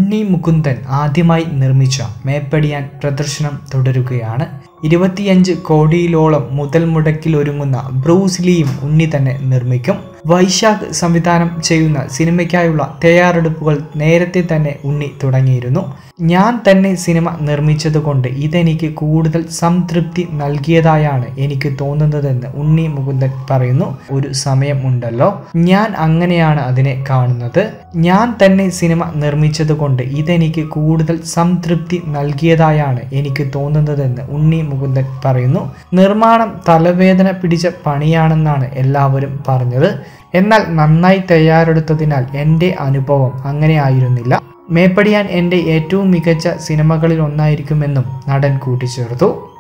ഉണ്ണി മുകുന്ദൻ ആദ്യമായി നിർമ്മിച്ച മേപ്പടിയാൻ പ്രദർശനം തുടരുകയാണ് ഇരുപത്തിയഞ്ച് കോടിയിലോളം മുതൽ മുടക്കിലൊരുങ്ങുന്ന ബ്രൂസ് ലീയും ഉണ്ണി തന്നെ നിർമ്മിക്കും വൈശാഖ് സംവിധാനം ചെയ്യുന്ന സിനിമയ്ക്കായുള്ള തയ്യാറെടുപ്പുകൾ നേരത്തെ തന്നെ ഉണ്ണി തുടങ്ങിയിരുന്നു ഞാൻ തന്നെ സിനിമ നിർമ്മിച്ചതുകൊണ്ട് ഇതെനിക്ക് കൂടുതൽ സംതൃപ്തി നൽകിയതായാണ് എനിക്ക് തോന്നുന്നതെന്ന് ഉണ്ണി മുകുന്ദൻ പറയുന്നു ഒരു സമയം ഉണ്ടല്ലോ ഞാൻ അങ്ങനെയാണ് അതിനെ കാണുന്നത് ഞാൻ തന്നെ സിനിമ നിർമ്മിച്ചതുകൊണ്ട് ഇതെനിക്ക് കൂടുതൽ സംതൃപ്തി നൽകിയതായാണ് എനിക്ക് തോന്നുന്നതെന്ന് ഉണ്ണി മുകുന്ദൻ പറയുന്നു നിർമ്മാണം തലവേദന പിടിച്ച പണിയാണെന്നാണ് എല്ലാവരും പറഞ്ഞത് എന്നാൽ നന്നായി തയ്യാറെടുത്തതിനാൽ എൻ്റെ അനുഭവം അങ്ങനെ ആയിരുന്നില്ല മേപ്പടിയാൻ എൻ്റെ ഏറ്റവും മികച്ച സിനിമകളിൽ ഒന്നായിരിക്കുമെന്നും നടൻ കൂട്ടിച്ചേർത്തു